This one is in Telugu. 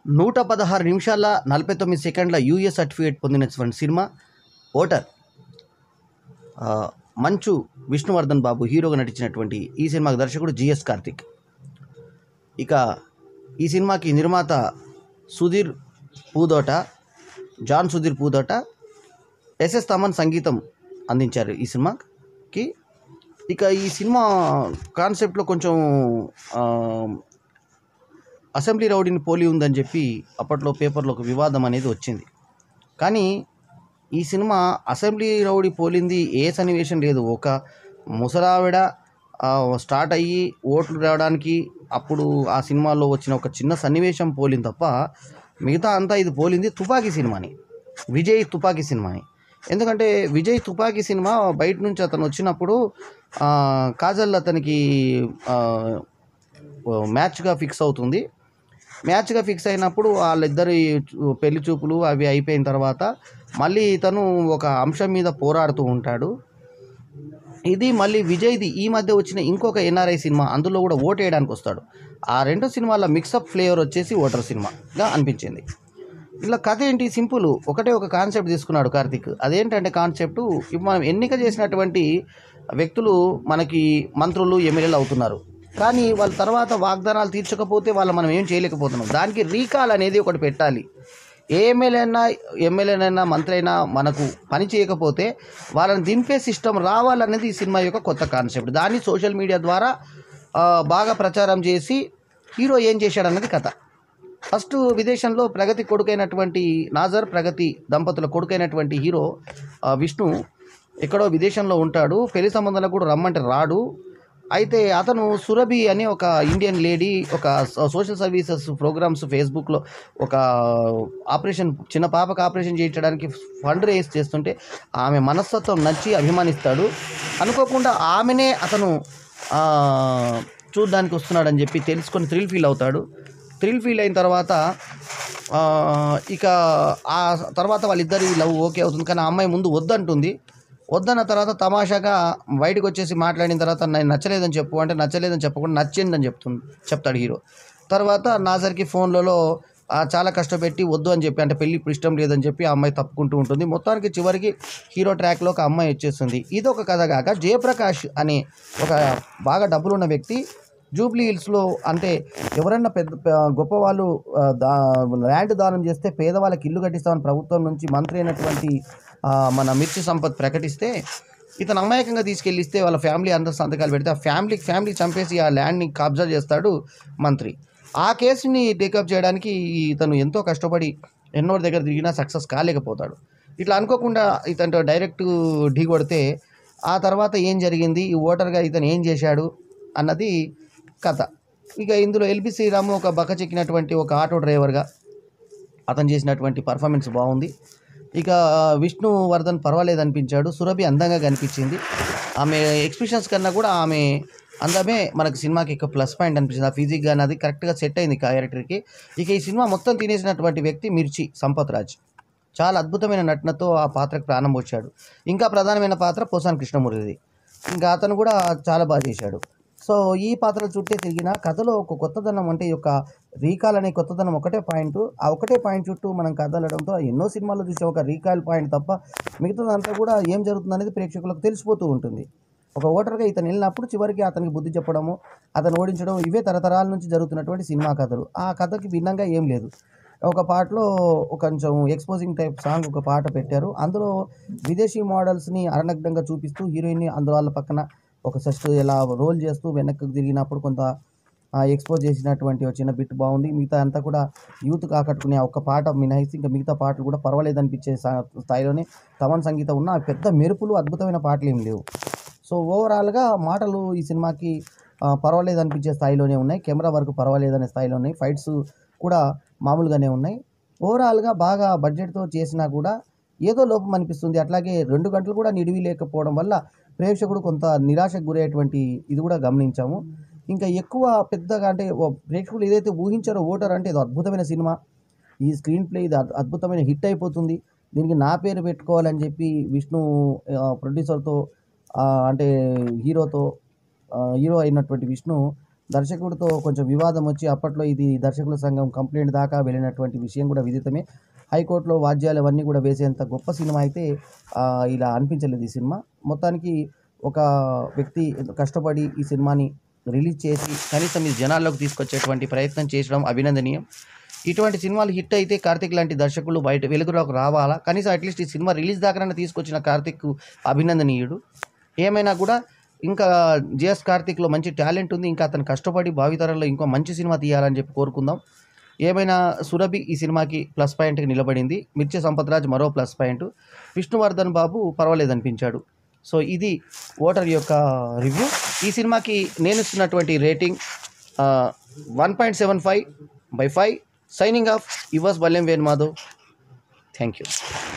నూట పదహారు నిమిషాల నలభై తొమ్మిది సెకండ్ల యూఏ సర్టిఫికేట్ పొందినటువంటి సినిమా ఓటర్ ఆ, మంచు విష్ణువర్ధన్ బాబు హీరోగా నటించినటువంటి ఈ సినిమాకి దర్శకుడు జిఎస్ కార్తిక్ ఇక ఈ సినిమాకి నిర్మాత సుధీర్ పూదోట జాన్ సుధీర్ పూదోట ఎస్ఎస్ తమన్ సంగీతం అందించారు ఈ సినిమాకి ఇక ఈ సినిమా కాన్సెప్ట్లో కొంచెం ఆ, అసెంబ్లీ రౌడీని పోలి ఉందని చెప్పి అప్పట్లో పేపర్లో ఒక వివాదం అనేది వచ్చింది కానీ ఈ సినిమా అసెంబ్లీ రౌడీ పోలింది ఏ సన్నివేశం లేదు ఒక ముసలావిడ ఆ, స్టార్ట్ అయ్యి ఓట్లు రావడానికి అప్పుడు ఆ సినిమాలో వచ్చిన ఒక చిన్న సన్నివేశం పోలింది తప్ప మిగతా అంతా ఇది పోలింది తుపాకీ సినిమాని విజయ్ తుపాకీ సినిమాని ఎందుకంటే విజయ్ తుపాకీ సినిమా బయట నుంచి అతను వచ్చినప్పుడు ఆ, కాజల్ అతనికి ఆ, మ్యాచ్గా ఫిక్స్ అవుతుంది మ్యాచ్గా ఫిక్స్ అయినప్పుడు వాళ్ళిద్దరి చూ- పెళ్లి చూపులు అవి అయిపోయిన తర్వాత మళ్ళీ ఇతను ఒక అంశం మీద పోరాడుతూ ఉంటాడు ఇది మళ్ళీ విజయ్ది ఈ మధ్య వచ్చిన ఇంకొక ఎన్ఆర్ఐ సినిమా అందులో కూడా ఓటు వేయడానికి వస్తాడు ఆ రెండు సినిమాల మిక్సప్ ఫ్లేవర్ వచ్చేసి ఓటర్ సినిమాగా అనిపించింది ఇలా కథ ఏంటి సింపుల్ ఒకటే ఒక కాన్సెప్ట్ తీసుకున్నాడు కార్తిక్ అదేంటంటే కాన్సెప్ట్ ఇప్పుడు మనం ఎన్నిక చేసినటువంటి వ్యక్తులు మనకి మంత్రులు ఎమ్మెల్యేలు అవుతున్నారు కానీ వాళ్ళ తర్వాత వాగ్దానాలు తీర్చకపోతే వాళ్ళు మనం ఏం చేయలేకపోతున్నాం దానికి రీకాల్ అనేది ఒకటి పెట్టాలి ఏ ఎమ్మెల్యే అయినా ఎమ్మెల్యేనైనా మంత్రి అయినా మనకు పని చేయకపోతే వాళ్ళని దింపే సిస్టమ్ రావాలనేది ఈ సినిమా యొక్క కొత్త కాన్సెప్ట్ దాన్ని సోషల్ మీడియా ద్వారా ఆ, బాగా ప్రచారం చేసి హీరో ఏం చేశాడన్నది కథ ఫస్ట్ విదేశంలో ప్రగతి కొడుకైనటువంటి నాజర్ ప్రగతి దంపతుల కొడుకైనటువంటి హీరో ఆ, విష్ణు ఎక్కడో విదేశంలో ఉంటాడు పెళ్లి సంబంధాలకు కూడా రమ్మంటే రాడు అయితే అతను సురభి అని ఒక ఇండియన్ లేడీ ఒక సో- సోషల్ సర్వీసెస్ ప్రోగ్రామ్స్ ఫేస్బుక్లో ఒక ఆపరేషన్ చిన్న పాపకు ఆపరేషన్ చేయించడానికి ఫండ్ రేస్ చేస్తుంటే ఆమె మనస్తత్వం నచ్చి అభిమానిస్తాడు అనుకోకుండా ఆమెనే అతను ఆ, చూడ్డానికి వస్తున్నాడని చెప్పి తెలుసుకొని థ్రిల్ ఫీల్ అవుతాడు థ్రిల్ ఫీల్ అయిన తర్వాత ఆ, ఇక ఆ తర్వాత వాళ్ళిద్దరి లవ్ ఓకే అవుతుంది కానీ ఆ అమ్మాయి ముందు వద్దంటుంది వద్దన్న తర్వాత తమాషాగా బయటకు వచ్చేసి మాట్లాడిన తర్వాత నేను నచ్చలేదని చెప్పు అంటే నచ్చలేదని చెప్పకుండా నచ్చిందని చెప్తుంది చెప్తాడు హీరో తర్వాత నాజర్కి ఫోన్లలో ఆ, చాలా కష్టపెట్టి వద్దు అని చెప్పి అంటే పెళ్ళి ఇప్పుడు ఇష్టం లేదని చెప్పి ఆ అమ్మాయి తప్పుకుంటూ ఉంటుంది మొత్తానికి చివరికి హీరో ట్రాక్లో ఒక అమ్మాయి వచ్చేస్తుంది ఇది ఒక కథ కాక జయప్రకాష్ అనే ఒక బాగా డబ్బులున్న వ్యక్తి జూబ్లీ హిల్స్లో అంటే ఎవరన్నా పెద్ద ప- గొప్ప వాళ్ళు ఆ, దా ల్యాండ్ దానం చేస్తే పేదవాళ్ళకి ఇల్లు కట్టిస్తామని ప్రభుత్వం నుంచి మంత్రి అయినటువంటి ఆ, మన మిర్చి సంపత్ ప్రకటిస్తే ఇతను అమాయకంగా తీసుకెళ్ళిస్తే వాళ్ళ ఫ్యామిలీ అందరు సంతకాలు పెడితే ఆ ఫ్యామిలీకి ఫ్యామిలీ చంపేసి ఆ ల్యాండ్ని కబ్జా చేస్తాడు మంత్రి ఆ కేసుని టేకప్ చేయడానికి ఇతను ఎంతో కష్టపడి ఎన్నో దగ్గర తిరిగినా సక్సెస్ కాలేకపోతాడు ఇట్లా అనుకోకుండా ఇతను డైరెక్ట్ ఢీ కొడితే ఆ తర్వాత ఏం జరిగింది ఈ ఓటర్గా ఇతను ఏం చేశాడు అన్నది కథ ఇక ఇందులో ఎల్బి శ్రీరాము ఒక బక్క చెక్కినటువంటి ఒక ఆటో డ్రైవర్గా అతను చేసినటువంటి పర్ఫార్మెన్స్ బాగుంది ఇక విష్ణు వర్ధన్ పర్వాలేదు అనిపించాడు సురభి అందంగా కనిపించింది ఆమె ఎక్స్ప్రెషన్స్ కన్నా కూడా ఆమె అందమే మనకు సినిమాకి ఒక ప్లస్ పాయింట్ అనిపించింది ఆ ఫిజిక్ కానీ అది కరెక్ట్గా సెట్ అయింది క్యారెక్టర్కి ఇక ఈ సినిమా మొత్తం తినేసినటువంటి వ్యక్తి మిర్చి సంపత్ రాజ్ చాలా అద్భుతమైన నటనతో ఆ పాత్రకు ప్రాణం పోశాడు ఇంకా ప్రధానమైన పాత్ర పోసాన్ కృష్ణమూర్తిది ఇంకా అతను కూడా చాలా బాగా చేశాడు సో ఈ పాత్ర చుట్టే తిరిగిన కథలో ఒక కొత్తదనం అంటే ఈ యొక్క రీకాల్ అనే కొత్తదనం ఒకటే పాయింట్ ఆ ఒకటే పాయింట్ చుట్టూ మనం కదలడంతో ఎన్నో సినిమాల్లో చూసే ఒక రీకాల్ పాయింట్ తప్ప మిగతాదంతా కూడా ఏం జరుగుతుంది అనేది ప్రేక్షకులకు తెలిసిపోతూ ఉంటుంది ఒక ఓటర్గా ఇతను వెళ్ళినప్పుడు చివరికి అతనికి బుద్ధి చెప్పడము అతను ఓడించడం ఇవే తరతరాల నుంచి జరుగుతున్నటువంటి సినిమా కథలు ఆ కథకి భిన్నంగా ఏం లేదు ఒక పాటలో ఒక కొంచెం ఎక్స్పోజింగ్ టైప్ సాంగ్ ఒక పాట పెట్టారు అందులో విదేశీ మోడల్స్ని అరణగ్నంగా చూపిస్తూ హీరోయిన్ని అందులో వాళ్ళ పక్కన ఒక జస్ట్ ఇలా రోల్ చేస్తూ వెనక్కి తిరిగినప్పుడు కొంత ఎక్స్పోజ్ చేసినటువంటి ఒక చిన్న బిట్ బాగుంది మిగతా అంతా కూడా యూత్కి ఆకట్టుకునే ఆ ఒక్క పాట మినహాయిస్తే ఇంకా మిగతా పాటలు కూడా పర్వాలేదు అనిపించే సా- స్థాయిలోనే తమన్ సంగీతం ఉన్న ఆ పెద్ద మెరుపులు అద్భుతమైన పాటలు ఏం లేవు సో ఓవరాల్గా మాటలు ఈ సినిమాకి ఆ, పర్వాలేదు అనిపించే స్థాయిలోనే ఉన్నాయి కెమెరా వరకు పర్వాలేదు అనే స్థాయిలో ఉన్నాయి ఫైట్స్ కూడా మామూలుగానే ఉన్నాయి ఓవరాల్గా బాగా బడ్జెట్తో చేసినా కూడా ఏదో లోపం అనిపిస్తుంది అట్లాగే రెండు గంటలు కూడా నిడివి లేకపోవడం వల్ల ప్రేక్షకుడు కొంత నిరాశకు గురయ్యేటువంటి ఇది కూడా గమనించాము ఇంకా ఎక్కువ పెద్దగా అంటే ఓ ప్రేక్షకులు ఏదైతే ఊహించారో ఓటర్ అంటే ఇది అద్భుతమైన సినిమా ఈ స్క్రీన్ ప్లే ఇది అద్- అద్భుతమైన హిట్ అయిపోతుంది దీనికి నా పేరు పెట్టుకోవాలని చెప్పి విష్ణు ఆ, ప్రొడ్యూసర్తో ఆ, అంటే హీరోతో ఆ, హీరో అయినటువంటి విష్ణు దర్శకుడితో కొంచెం వివాదం వచ్చి అప్పట్లో ఇది దర్శకుల సంఘం కంప్లైంట్ దాకా వెళ్ళినటువంటి విషయం కూడా విదితమే హైకోర్టులో వాద్యాలు అవన్నీ కూడా వేసేంత గొప్ప సినిమా అయితే ఆ, ఇలా అనిపించలేదు ఈ సినిమా మొత్తానికి ఒక వ్యక్తి ఎంతో కష్టపడి ఈ సినిమాని రిలీజ్ చేసి కనీసం ఈ జనాల్లోకి తీసుకొచ్చేటువంటి ప్రయత్నం చేయడం అభినందనీయం ఇటువంటి సినిమాలు హిట్ అయితే కార్తిక్ లాంటి దర్శకులు బయట వెలుగులోకి రావాలా కనీసం అట్లీస్ట్ ఈ సినిమా రిలీజ్ దాకా తీసుకొచ్చిన కార్తిక్ అభినందనీయుడు ఏమైనా కూడా ఇంకా జిఎస్ కార్తిక్లో మంచి టాలెంట్ ఉంది ఇంకా అతను కష్టపడి భావితరంలో ఇంకో మంచి సినిమా తీయాలని చెప్పి కోరుకుందాం ఏమైనా సురభి ఈ సినిమాకి ప్లస్ పాయింట్కి నిలబడింది మిర్చి సంపత్రాజ్ మరో ప్లస్ పాయింట్ విష్ణువర్ధన్ బాబు పర్వాలేదు అనిపించాడు సో ఇది ఓటర్ యొక్క రివ్యూ ఈ సినిమాకి నేను ఇస్తున్నటువంటి rating one point seven five by five signing off yours Balyam Venu Madhav thank you